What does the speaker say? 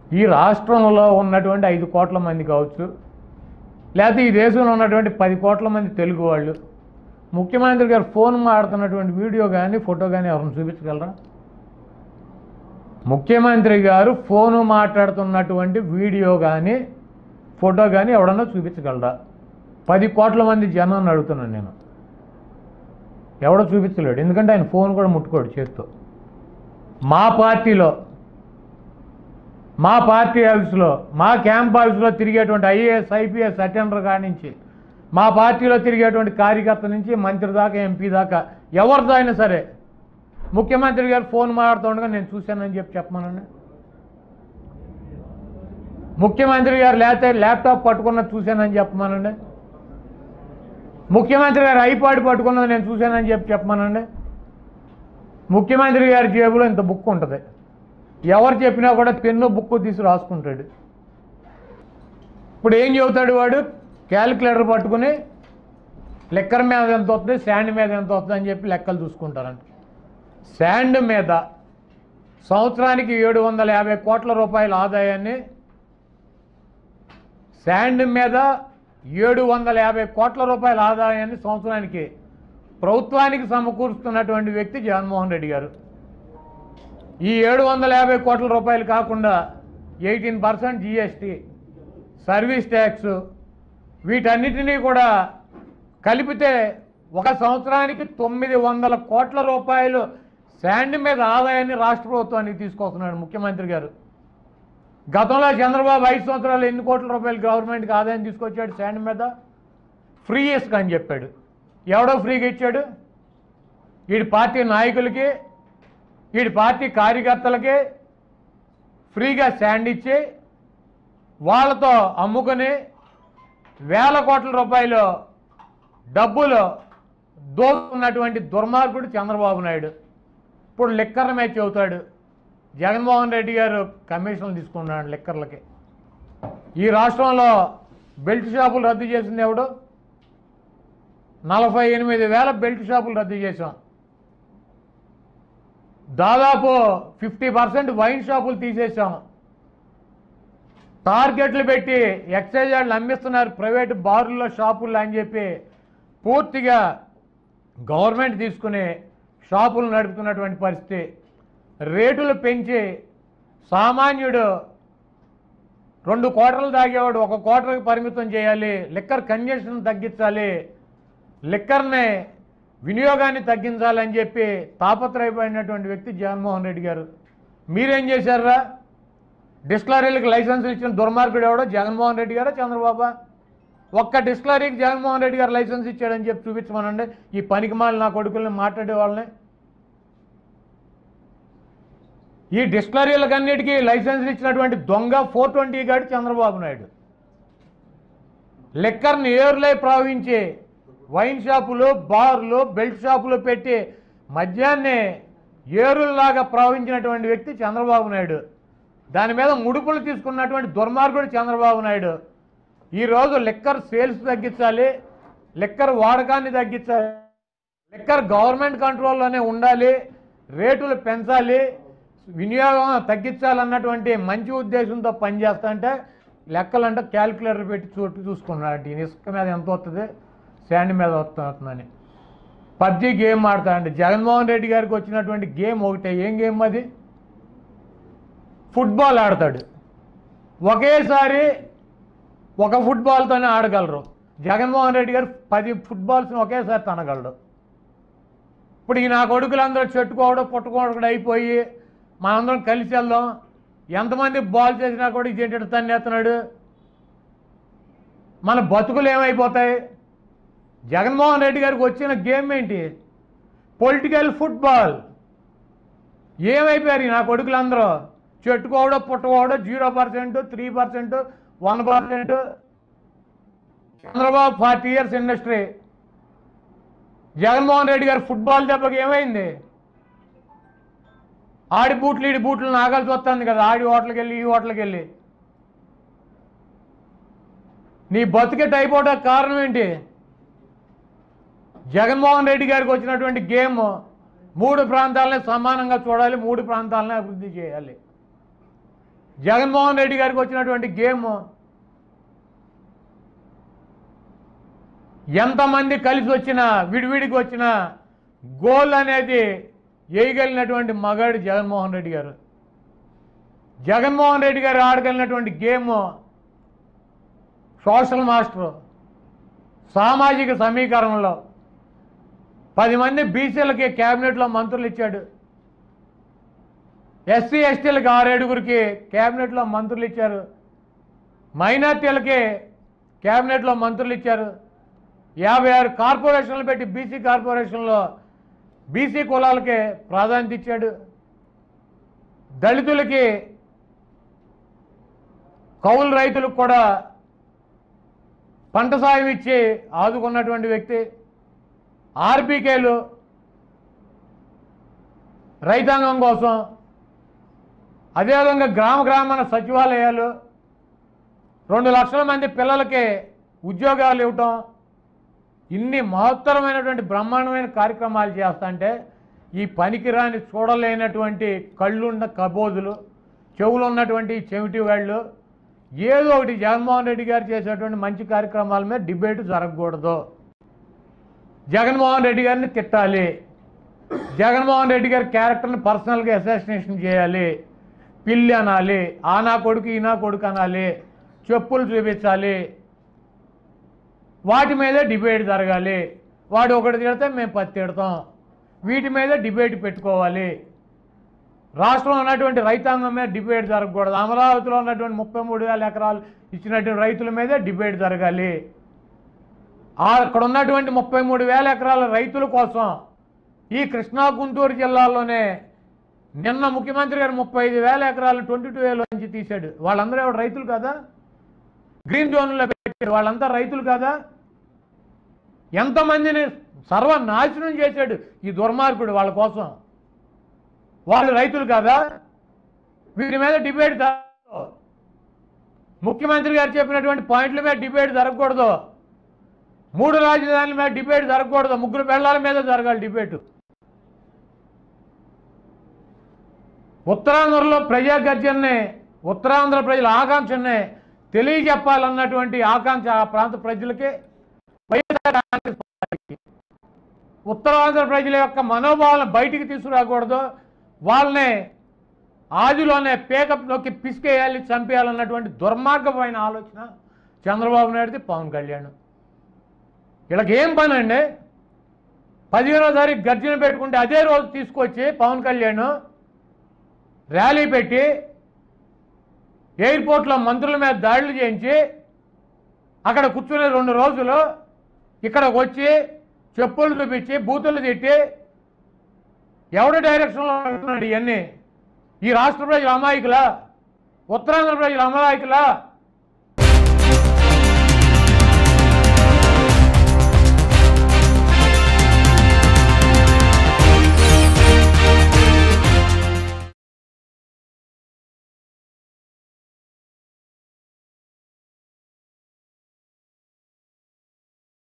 ఈ రాష్ట్రంలో ఉన్నటువంటి ఐదు కోట్ల మంది కావచ్చు లేకపోతే ఈ దేశంలో ఉన్నటువంటి పది కోట్ల మంది తెలుగు వాళ్ళు ముఖ్యమంత్రి గారు ఫోన్ మాడుతున్నటువంటి వీడియో కానీ ఫోటో కానీ ఎవరిని చూపించగలరా ముఖ్యమంత్రి గారు ఫోను మాట్లాడుతున్నటువంటి వీడియో కానీ ఫోటో కానీ ఎవడన్నా చూపించగలరా పది కోట్ల మంది జనాన్ని అడుగుతున్నాను నేను ఎవడో చూపించలేడు ఎందుకంటే ఆయన ఫోన్ కూడా ముట్టుకోడు చేత్తో మా పార్టీలో మా పార్టీ ఆఫీసులో మా క్యాంప్ ఆఫీసులో తిరిగేటువంటి ఐఏఎస్ ఐపీఎస్ అటెండర్ కాడి నుంచి మా పార్టీలో తిరిగేటువంటి కార్యకర్త నుంచి మంత్రి దాకా ఎంపీ దాకా ఎవరితో అయినా సరే ముఖ్యమంత్రి గారు ఫోన్ మాట్లాడుతుండగా నేను చూశానని చెప్పి చెప్పమనండి ముఖ్యమంత్రి గారు లేకపోతే ల్యాప్టాప్ పట్టుకున్నది చూశానని చెప్పమనండి ముఖ్యమంత్రి గారు ఐపాడ్ పట్టుకున్నది నేను చూశానని చెప్పి చెప్పమనండి ముఖ్యమంత్రి గారి జేబులో ఇంత బుక్ ఉంటుంది ఎవరు చెప్పినా కూడా పెన్ను బుక్ తీసి రాసుకుంటాడు ఇప్పుడు ఏం చెబుతాడు వాడు క్యాలిక్యులేటర్ పట్టుకుని లెక్కర్ మీద ఎంత వస్తుంది శాండ్ మీద ఎంత వస్తుంది అని చెప్పి లెక్కలు చూసుకుంటారంట శాండ్ మీద సంవత్సరానికి ఏడు వందల యాభై కోట్ల రూపాయల ఆదాయాన్ని శాండ్ మీద ఏడు వందల యాభై కోట్ల రూపాయల ఆదాయాన్ని సంవత్సరానికి ప్రభుత్వానికి సమకూరుస్తున్నటువంటి వ్యక్తి జగన్మోహన్ రెడ్డి గారు ఈ ఏడు వందల యాభై కోట్ల రూపాయలు కాకుండా eighteen percent GST service tax వీటన్నిటినీ కూడా కలిపితే ఒక సంవత్సరానికి తొమ్మిది వందల కోట్ల రూపాయలు శాండ్ మీద ఆదాయాన్ని రాష్ట్ర ప్రభుత్వానికి తీసుకొస్తున్నాడు ముఖ్యమంత్రి గారు గతంలో చంద్రబాబు ఐదు సంవత్సరాలు ఎన్ని కోట్ల రూపాయలు గవర్నమెంట్కి ఆదాయం తీసుకొచ్చాడు శాండ్ మీద ఫ్రీ ఇసుక అని చెప్పాడు ఎవడో ఫ్రీగా ఇచ్చాడు వీడి పార్టీ నాయకులకి వీడి పార్టీ కార్యకర్తలకి ఫ్రీగా శాండ్ ఇచ్చి వాళ్ళతో అమ్ముకొని వేల కోట్ల రూపాయలు డబ్బులు దోచుకున్నటువంటి దుర్మార్గుడు చంద్రబాబు నాయుడు ఇప్పుడు లిక్కర్ మ్యాచ్ అవుతాడు జగన్మోహన్ రెడ్డి గారు కమిషన్లు తీసుకున్నాడు లిక్కర్లకి ఈ రాష్ట్రంలో బెల్ట్ షాపులు రద్దు చేసింది ఎవడు నలభై ఎనిమిది వేల బెల్ట్ షాపులు రద్దు చేశాం దాదాపు ఫిఫ్టీ పర్సెంట్ వైన్ షాపులు తీసేసాం టార్గెట్లు పెట్టి ఎక్సైజ్ వాళ్ళు అమ్మిస్తున్నారు ప్రైవేట్ బారుల్లో షాపుల్లో అని చెప్పి పూర్తిగా గవర్నమెంట్ తీసుకుని షాపులు నడుపుతున్నటువంటి పరిస్థితి రేటులు పెంచి సామాన్యుడు రెండు కోటర్లు తాగేవాడు ఒక కోటర్కి పరిమితం చేయాలి లిక్కర్ కన్జెషన్ తగ్గించాలి లిక్కర్ని వినియోగాన్ని తగ్గించాలని చెప్పి తాపత్రయపడినటువంటి వ్యక్తి జగన్మోహన్ రెడ్డి గారు మీరేం చేశారా డిస్టిలరీలకు లైసెన్స్ ఇచ్చిన దుర్మార్గుడు ఎవడో జగన్మోహన్ రెడ్డి గారా చంద్రబాబు ఒక్క డిస్టిలరీకి జగన్మోహన్ రెడ్డి గారు లైసెన్స్ ఇచ్చాడని చెప్పి చూపించమనండి ఈ పనికిమాలి నా కొడుకుల్ని మాట్లాడే వాళ్ళని ఈ డిస్టిలరీలకన్నిటికీ లైసెన్స్ ఇచ్చినటువంటి దొంగ ఫోర్ ట్వంటీ గాడు చంద్రబాబు నాయుడు లిక్కర్ని ఏరులై ప్రవహించి వైన్ షాపులు బార్లు బెల్ట్ షాపులు పెట్టి మద్యాన్ని ఏరుల్లాగా ప్రవహించినటువంటి వ్యక్తి చంద్రబాబు నాయుడు దాని మీద ముడుపులు తీసుకున్నటువంటి దుర్మార్గుడు చంద్రబాబు నాయుడు ఈరోజు లిక్కర్ సేల్స్ తగ్గించాలి లిక్కర్ వాడకాన్ని తగ్గించాలి లిక్కర్ గవర్నమెంట్ కంట్రోల్లోనే ఉండాలి రేటులు పెంచాలి వినియోగం తగ్గించాలన్నటువంటి మంచి ఉద్దేశంతో పనిచేస్తుంటే లెక్కలంటే క్యాలిక్యులేటర్ పెట్టి చోటు చూసుకున్నాడు ఈయన ఇసుక మీద ఎంత వస్తుంది శాండ్ మీద వస్తుందని పబ్జి గేమ్ ఆడతాడండి జగన్మోహన్ రెడ్డి గారికి వచ్చినటువంటి గేమ్ ఒకటే ఏం గేమ్ అది ఫుట్బాల్ ఆడతాడు ఒకేసారి ఒక ఫుట్బాల్తోనే ఆడగలరు జగన్మోహన్ రెడ్డి గారు పది ఫుట్బాల్స్ని ఒకేసారి తనగలడు ఇప్పుడు ఈ నా కొడుకులందరూ చెట్టుకోవడం పుట్టుకోవడం అయిపోయి మనందరం కలిసి వెళ్దాం ఎంతమంది బాల్ చేసినా కూడా ఇదేంటి తన్నేస్తున్నాడు మన బతుకులు ఏమైపోతాయి జగన్మోహన్ రెడ్డి గారికి వచ్చిన గేమ్ ఏంటి పొలిటికల్ ఫుట్బాల్ ఏమైపోయారు ఈ నా కొడుకులందరూ చెట్టుకోవడం పుట్టుకోవడం zero percent three percent one percent Chandrababu forty years industry Jaganmohan Reddy గారు ఫుట్బాల్ దెబ్బకి ఏమైంది ఆడి బూట్లు ఈడి బూట్లు నాగాల్సి వస్తుంది కదా ఆడి హోటల్కి వెళ్ళి ఈ హోటల్కి వెళ్ళి నీ బతుకెట్ అయిపోవడానికి కారణం ఏంటి జగన్మోహన్ రెడ్డి గారికి వచ్చినటువంటి గేమ్ మూడు ప్రాంతాలని సమానంగా చూడాలి మూడు ప్రాంతాలని అభివృద్ధి చేయాలి జగన్మోహన్ రెడ్డి గారికి వచ్చినటువంటి గేమ్ ఎంతమంది కలిసి వచ్చినా విడివిడికి వచ్చినా గోల్ అనేది వేయగలిగినటువంటి మగాడు జగన్మోహన్ రెడ్డి గారు జగన్మోహన్ రెడ్డి గారు ఆడగలిగినటువంటి గేమ్ సోషల్ మాస్టర్ సామాజిక సమీకరణలో పది మంది బీసీలకి క్యాబినెట్లో మంత్రులు ఇచ్చాడు ఎస్సీ ఎస్టీలకి ఆరేడుగురికి క్యాబినెట్లో మంత్రులు ఇచ్చారు మైనార్టీలకి క్యాబినెట్లో మంత్రులు ఇచ్చారు యాభై ఆరు కార్పొరేషన్లు పెట్టి బీసీ కార్పొరేషన్లో బీసీ కులాలకి ప్రాధాన్యత ఇచ్చాడు దళితులకి కౌలు రైతులకు కూడా పంట సాయం ఇచ్చి ఆదుకున్నటువంటి వ్యక్తి ఆర్బీకేలు రైతాంగం కోసం అదేవిధంగా గ్రామ గ్రామాన సచివాలయాలు రెండు లక్షల మంది పిల్లలకి ఉద్యోగాలు ఇవ్వటం ఇన్ని మహత్తరమైనటువంటి బ్రహ్మాండమైన కార్యక్రమాలు చేస్తుంటే ఈ పనికిరాని చూడలేనటువంటి కళ్ళున్న కబోదులు చెవులు ఉన్నటువంటి చెవిటి వాళ్ళు ఏదో ఒకటి జగన్మోహన్ రెడ్డి గారు చేసేటువంటి మంచి కార్యక్రమాల మీద డిబేట్ జరగకూడదు జగన్మోహన్ రెడ్డి గారిని తిట్టాలి జగన్మోహన్ రెడ్డి గారి క్యారెక్టర్ని పర్సనల్గా అసాసినేషన్ చేయాలి పిల్లి అనాలి ఆ నా కొడుకు ఈ నా కొడుకు అనాలి చెప్పులు చూపించాలి వాటి మీదే డిబేట్ జరగాలి వాడు ఒకటి తిడితే మేము పది తిడతాం వీటి మీద డిబేట్ పెట్టుకోవాలి రాష్ట్రంలో ఉన్నటువంటి రైతాంగం మీద డిబేట్ జరగకూడదు అమరావతిలో ఉన్నటువంటి ముప్పై మూడు వేల ఎకరాలు ఇచ్చినటువంటి రైతుల మీదే డిబేట్ జరగాలి ఆ అక్కడ ఉన్నటువంటి ముప్పై మూడు వేల ఎకరాల రైతుల కోసం ఈ కృష్ణా గుంటూరు జిల్లాలోనే నిన్న ముఖ్యమంత్రి గారు ముప్పై ఐదు వేల ఎకరాలు ట్వంటీ టూ వేల నుంచి తీశాడు వాళ్ళందరూ ఎవరు రైతులు కాదా గ్రీన్ జోన్లో పెట్టాడు వాళ్ళంతా రైతులు కాదా ఎంతమందిని సర్వనాశనం చేశాడు ఈ దుర్మార్గుడు వాళ్ళ కోసం వాళ్ళు రైతులు కాదా వీరి మీద డిబేట్ జరగకూడదు ముఖ్యమంత్రి గారు చెప్పినటువంటి పాయింట్ల మీద డిబేట్ జరగకూడదు మూడు రాజధానుల మీద డిబేట్ జరగకూడదు ముగ్గురు పెళ్ళాల మీద జరగాలి డిబేటు ఉత్తరాంధ్రలో ప్రజా గర్జన్ని ఉత్తరాంధ్ర ప్రజల ఆకాంక్షని తెలియజెప్పాలన్నటువంటి ఆకాంక్ష ఆ ప్రాంత ప్రజలకి వైఎస్ఆర్ కాంగ్రెస్ పార్టీకి ఉత్తరాంధ్ర ప్రజల యొక్క మనోభావాలను బయటికి తీసుకురాకూడదు వాళ్ళని ఆదిలోనే పేకప్ నొక్కి పిసికేయాలి చంపేయాలన్నటువంటి దుర్మార్గమైన ఆలోచన చంద్రబాబు నాయుడుది పవన్ కళ్యాణ్ వీళ్ళకి ఏం పని అండి పదిహేనో తారీఖు గర్జన పెట్టుకుంటే అదే రోజు తీసుకొచ్చి పవన్ కళ్యాణ్ ర్యాలీ పెట్టి ఎయిర్పోర్ట్లో మంత్రుల మీద దాడులు చేయించి అక్కడ కూర్చునే రెండు రోజులు ఇక్కడికి వచ్చి చెప్పులు చూపించి బూతులు తిట్టి ఎవడి డైరెక్షన్లో వెళ్తున్నాడు ఇవన్నీ ఈ రాష్ట్ర ప్రజల అమాయకులా ఉత్తరాంధ్ర ప్రజల అమాయకులా